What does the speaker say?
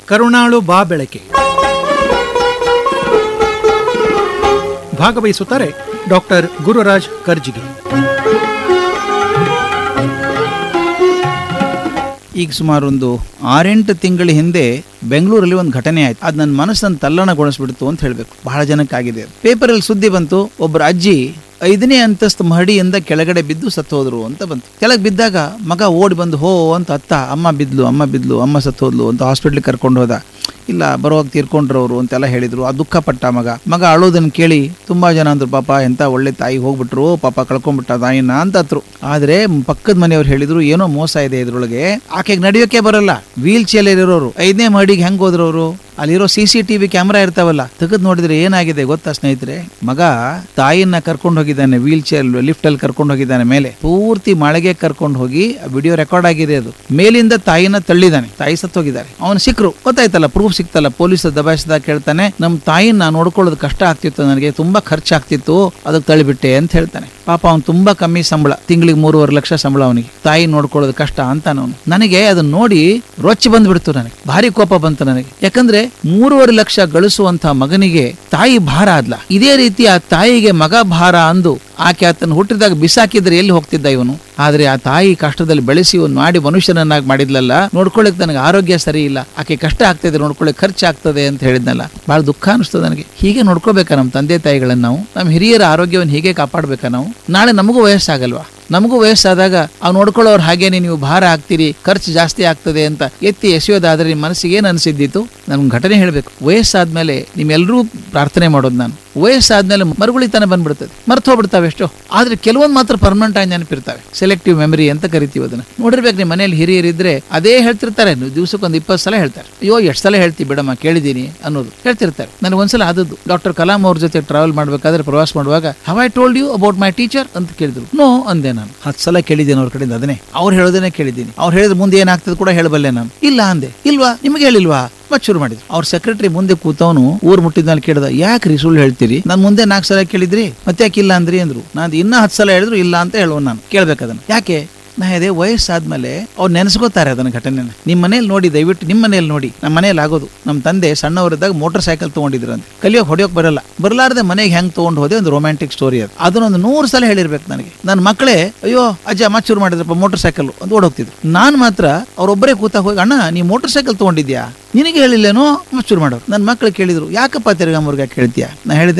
ಕರುಣಾಳು ಬಾ ಬೆಳಕೆ ಭಾಗವಹಿಸುತ್ತಾರೆ ಡಾಕ್ಟರ್ ಗುರುರಾಜ್ ಕರ್ಜಿಗಿ ಈಗ ಸುಮಾರು ಒಂದು ಆರೆಂಟು ತಿಂಗಳ ಹಿಂದೆ ಬೆಂಗಳೂರಲ್ಲಿ ಒಂದು ಘಟನೆ ಆಯ್ತು ಅದು ನನ್ನ ಮನಸ್ಸನ್ನು ತಲ್ಲಣಗೊಳಿಸ್ಬಿಡ್ತು ಅಂತ ಹೇಳಬೇಕು ಬಹಳ ಜನಕ್ಕಾಗಿದೆ ಪೇಪರಲ್ಲಿ ಸುದ್ದಿ ಬಂತು ಒಬ್ಬರು ಅಜ್ಜಿ ಐದನೇ ಅಂತಸ್ತು ಮಹಡಿಯಿಂದ ಕೆಳಗಡೆ ಬಿದ್ದು ಸತ್ತು ಹೋದ್ರು ಅಂತ ಬಂತು ಕೆಳಗೆ ಬಿದ್ದಾಗ ಮಗ ಓಡಿ ಬಂದು ಹೋ ಅಂತ ಅತ್ತ ಅಮ್ಮ ಬಿದ್ಲು ಅಮ್ಮ ಬಿದ್ಲು ಅಮ್ಮ ಸತ್ತು ಹೋದ್ಲು ಅಂತ ಹಾಸ್ಪಿಟ್ಲಿಗೆ ಕರ್ಕೊಂಡು ಹೋದ ಇಲ್ಲ ಬರುವಾಗ ತೀರ್ಕೊಂಡ್ರು ಅವರು ಅಂತೆಲ್ಲ ಹೇಳಿದ್ರು ಆ ದುಃಖ ಪಟ್ಟ ಮಗ ಮಗ ಅಳೋದನ್ನ ಕೇಳಿ ತುಂಬಾ ಜನ ಅಂದ್ರು ಪಾಪ ಎಂತ ಒಳ್ಳೆ ತಾಯಿ ಹೋಗ್ಬಿಟ್ರು ಪಾಪ ಕಳ್ಕೊಂಡ್ಬಿಟ್ಟ ತಾಯಿನ ಅಂತ ಹತ್ರು ಆದ್ರೆ ಪಕ್ಕದ ಮನೆಯವ್ರು ಹೇಳಿದ್ರು ಏನೋ ಮೋಸ ಇದೆ ಇದ್ರೊಳಗೆ ಆಕೆಗೆ ನಡೆಯೋಕೆ ಬರಲ್ಲ ವೀಲ್ ಚೇರ್ ಇರೋರು ಐದನೇ ಮಹಡಿಗೆ ಹೆಂಗ್ ಹೋದ್ರು ಅವರು ಅಲ್ಲಿರೋ ಸಿ ಸಿ ಟಿವಿ ಕ್ಯಾಮ್ರಾ ಇರ್ತಾವಲ್ಲ ತೆಗೆದು ನೋಡಿದ್ರೆ ಏನಾಗಿದೆ ಗೊತ್ತಾ ಸ್ನೇಹಿತರೆ ಮಗ ತಾಯಿನ ಕರ್ಕೊಂಡು ಹೋಗಿದ್ದಾನೆ ವೀಲ್ ಚೇರ್ ಲಿಫ್ಟ್ ಅಲ್ಲಿ ಕರ್ಕೊಂಡು ಹೋಗಿದ್ದಾನೆ ಮೇಲೆ ಪೂರ್ತಿ ಮಳೆಗೆ ಕರ್ಕೊಂಡು ಹೋಗಿ ವಿಡಿಯೋ ರೆಕಾರ್ಡ್ ಆಗಿದೆ ಅದು ಮೇಲಿಂದ ತಾಯಿನ ತಳ್ಳಿದಾನೆ ತಾಯಿ ಸತ್ತು ಹೋಗಿದ್ದಾರೆ ಅವನು ಸಿಕ್ಕರು ಗೊತ್ತಾಯ್ತಲ್ಲ ಪ್ರೂಫ್ ಸಿಕ್ತಲ್ಲ ಪೊಲೀಸ್ ದಬಾಯಿಸಿದಾಗ ಕೇಳ್ತಾನೆ ನಮ್ ತಾಯಿನ ನೋಡ್ಕೊಳ್ಳೋದು ಕಷ್ಟ ಆಗ್ತಿತ್ತು ನನಗೆ ತುಂಬಾ ಖರ್ಚಾಗ್ತಿತ್ತು ಅದಕ್ಕೆ ತಳ್ಳಿಬಿಟ್ಟೆ ಅಂತ ಹೇಳ್ತಾನೆ ಪಾಪ ಅವ್ನು ತುಂಬಾ ಕಮ್ಮಿ ಸಂಬಳ ತಿಂಗಳಿಗೆ ಮೂರುವರೆ ಲಕ್ಷ ಸಂಬಳ ಅವನಿಗೆ ತಾಯಿ ನೋಡ್ಕೊಳ್ಳೋದು ಕಷ್ಟ ಅಂತ ಅವನು ನನಗೆ ಅದನ್ನ ನೋಡಿ ರೊಚ್ಚಿ ಬಂದ್ಬಿಡ್ತು ನನಗೆ ಭಾರಿ ಕೋಪ ಬಂತು ನನಗೆ ಯಾಕಂದ್ರೆ ಮೂರುವರೆ ಲಕ್ಷ ಗಳಿಸುವಂತ ಮಗನಿಗೆ ತಾಯಿ ಭಾರ ಆದ್ಲ ಇದೇ ರೀತಿ ಆ ತಾಯಿಗೆ ಮಗ ಭಾರ ಅಂದು ಆಕೆ ಆತನ ಹುಟ್ಟಿದಾಗ ಬಿಸಾಕಿದ್ರೆ ಎಲ್ಲಿ ಹೋಗ್ತಿದ್ದ ಇವನು ಆದ್ರೆ ಆ ತಾಯಿ ಕಷ್ಟದಲ್ಲಿ ಬೆಳೆಸಿ ಒಂದು ಮಾಡಿ ಮನುಷ್ಯನನ್ನಾಗಿ ಮಾಡಿದ್ಲಲ್ಲ ನೋಡ್ಕೊಳ್ಳಿಕ್ ನನಗೆ ಆರೋಗ್ಯ ಸರಿ ಇಲ್ಲ ಆಕೆ ಕಷ್ಟ ಆಗ್ತಿದೆ ನೋಡ್ಕೊಳ್ಳಿಕ್ ಖರ್ಚು ಆಗ್ತದೆ ಅಂತ ಹೇಳಿದ್ನಲ್ಲ ಬಹಳ ದುಃಖ ಅನಿಸ್ತದೆ ನನಗೆ ಹೀಗೆ ನೋಡ್ಕೋಬೇಕಾ ನಮ್ಮ ತಂದೆ ತಾಯಿಗಳನ್ನ ನಾವು ನಮ್ಮ ಹಿರಿಯರ ಆರೋಗ್ಯವನ್ನು ಹೀಗೆ ಕಾಪಾಡ್ಬೇಕಾ ನಾವು ನಾಳೆ ನಮಗೂ ವಯಸ್ಸಾಗಲ್ವಾ ನಮಗೂ ವಯಸ್ಸಾದಾಗ ಅವ್ ನೋಡ್ಕೊಳ್ಳೋರು ಹಾಗೇನೆ ನೀವು ಭಾರ ಆಗ್ತೀರಿ ಖರ್ಚು ಜಾಸ್ತಿ ಆಗ್ತದೆ ಅಂತ ಎತ್ತಿ ಎಸೆಯೋದಾದ್ರೆ ನಿಮ್ಮ ಮನಸ್ಸಿಗೆ ಏನ್ ಅನಿಸಿದ್ದಿತ್ತು ನನ್ಗೆ ಘಟನೆ ಹೇಳ್ಬೇಕು ವಯಸ್ಸಾದ್ಮೇಲೆ ನಿಮ್ಮೆಲ್ಲರೂ ಪ್ರಾರ್ಥನೆ ಮಾಡೋದು ನಾನು ವಯಸ್ಸಾದ್ಮೇಲೆ ಮರುಗುಳಿತನ ಬಂದ್ಬಿಡ್ತದೆ ಮರ್ತು ಹೋಗ್ಬಿಡ್ತಾವೆ ಎಷ್ಟೋ ಆದ್ರೆ ಕೆಲವೊಂದು ಮಾತ್ರ ಪರ್ಮನೆಂಟ್ ಆಗಿ ನೆನಪಿರ್ತಾವೆ ಸೆಲೆಕ್ಟಿವ್ ಮೆಮರಿ ಅಂತ ಕರಿತೀವಿ ಅದನ್ನ ನೋಡಿರ್ಬೇಕು ನಿಮ್ಮ ಮನೇಲಿ ಹಿರಿಯರಿದ್ರೆ ಅದೇ ಹೇಳ್ತಿರ್ತಾರೆ ನೀವು ದಿವಸಕ್ಕೊಂದು ಇಪ್ಪತ್ತು ಸಲ ಹೇಳ್ತಾರೆ ಅಯ್ಯೋ ಎಷ್ಟು ಸಲ ಹೇಳ್ತೀವಿ ಬಿಡಮ್ಮ ಕೇಳಿದೀನಿ ಅನ್ನೋದು ಹೇಳ್ತಿರ್ತಾರೆ ನನಗೆ ಒಂದ್ಸಲ ಆದದ್ದು ಡಾಕ್ಟರ್ ಕಲಾಂ ಅವ್ರ ಜೊತೆ ಟ್ರಾವೆಲ್ ಮಾಡ್ಬೇಕಾದ್ರೆ ಪ್ರವಾಸ ಮಾಡುವಾಗ how I told you about my teacher ಅಂತ ಕೇಳಿದ್ರು ನೋ ಅಂದೆ ನಾನು ಹತ್ತು ಸಲ ಕೇಳಿದ್ದೇನೆ ಅವ್ರ ಕಡೆಯಿಂದ ಅದನ್ನೇ ಅವ್ರು ಹೇಳೋದನ್ನೇ ಕೇಳಿದ್ದೀನಿ ಅವ್ರು ಹೇಳಿದ್ರೆ ಮುಂದೆ ಏನಾಗ್ತದೆ ಕೂಡ ಹೇಳಬಲ್ಲೆ ನಾನು ಇಲ್ಲ ಅಂದೆ ಇಲ್ವಾ ನಿಮಗೆ ಹೇಳಿಲ್ವಾ ಮತ್ ಶುರು ಮಾಡಿದ್ರು ಅವ್ರ ಸೆಕ್ರೆಟರಿ ಮುಂದೆ ಕೂತವನು ಊರ್ ಮುಟ್ಟಿದ್ಮೇಲೆ ಕೇಳ್ದ ಯಾಕ್ರಿ ಸುಳ್ಳು ಹೇಳ್ತೀರಿ ನಾನು ಮುಂದೆ ನಾಲ್ಕು ಸಲ ಕೇಳಿದ್ರಿ ಮತ್ತೆ ಯಾಕೆ ಇಲ್ಲ ಅಂದ್ರಿ ಅಂದ್ರು ನಾನು ಇನ್ನ ಹತ್ತು ಸಲ ಹೇಳಿದ್ರು ಇಲ್ಲ ಅಂತ ಹೇಳುವ ನಾನು ಕೇಳ್ಬೇಕದನ್ನ ಯಾಕೆ ನಾ ಅದೇ ವಯಸ್ಸಾದ್ಮೇಲೆ ಅವ್ರು ನೆನೆಸ್ಕೋತಾರೆ ಅದನ್ನ ಘಟನೆನ ನಿಮ್ಮ ಮನೇಲಿ ನೋಡಿ ದಯವಿಟ್ಟು ನಿಮ್ಮ ಮನೇಲಿ ನೋಡಿ ನಮ್ಮ ಮನೇಲಿ ಆಗೋದು ನಮ್ಮ ತಂದೆ ಸಣ್ಣವರಿದ್ದಾಗ ಮೋಟರ್ ಸೈಕಲ್ ತಗೊಂಡಿದ್ರು ಅಂತ ಕಲಿಯೋಕ್ ಹೊಡಿಯೋಕ್ ಬರಲ್ಲ ಬರಲಾರ್ದೆ ಮನೆಗೆ ಹೆಂಗ್ ತಗೊಂಡು ಹೋದೆ ಒಂದು ರೊಮ್ಯಾಂಟಿಕ್ ಸ್ಟೋರಿ ಅದು ಅದನ್ನೊಂದು ನೂರು ಸಲ ಹೇಳಿರ್ಬೇಕು ನನಗೆ ನನ್ನ ಮಕ್ಕಳೇ ಅಯ್ಯೋ ಅಜ್ಜ ಮತ್ ಶುರು ಮಾಡಿದ್ರಪ್ಪ ಮೋಟರ್ ಸೈಕಲ್ ಅಂತ ಓಡೋಗ್ತಿದ್ರು ನಾನು ಮಾತ್ರ ಅವ್ರೊಬ್ಬರೇ ಕೂತಾಗ ಹೋಗಿ ಅಣ್ಣ ನೀ ಮೋಟರ್ ಸೈಕಲ್ ತಗೊಂಡಿದ್ಯಾ ನಿನಗೆ ಹೇಳಿಲ್ಲೇನೋ ಮತ್ ಶುರು ಮಾಡೋರು ನನ್ನ ಮಕ್ಕಳು ಕೇಳಿದ್ರು ಯಾಕಪ್ಪ ತಿರ್ಗಾ ಮುರ್ಗ ಕೇಳ್ತೀಯಾ ನಾ ಹೇಳಿದೆ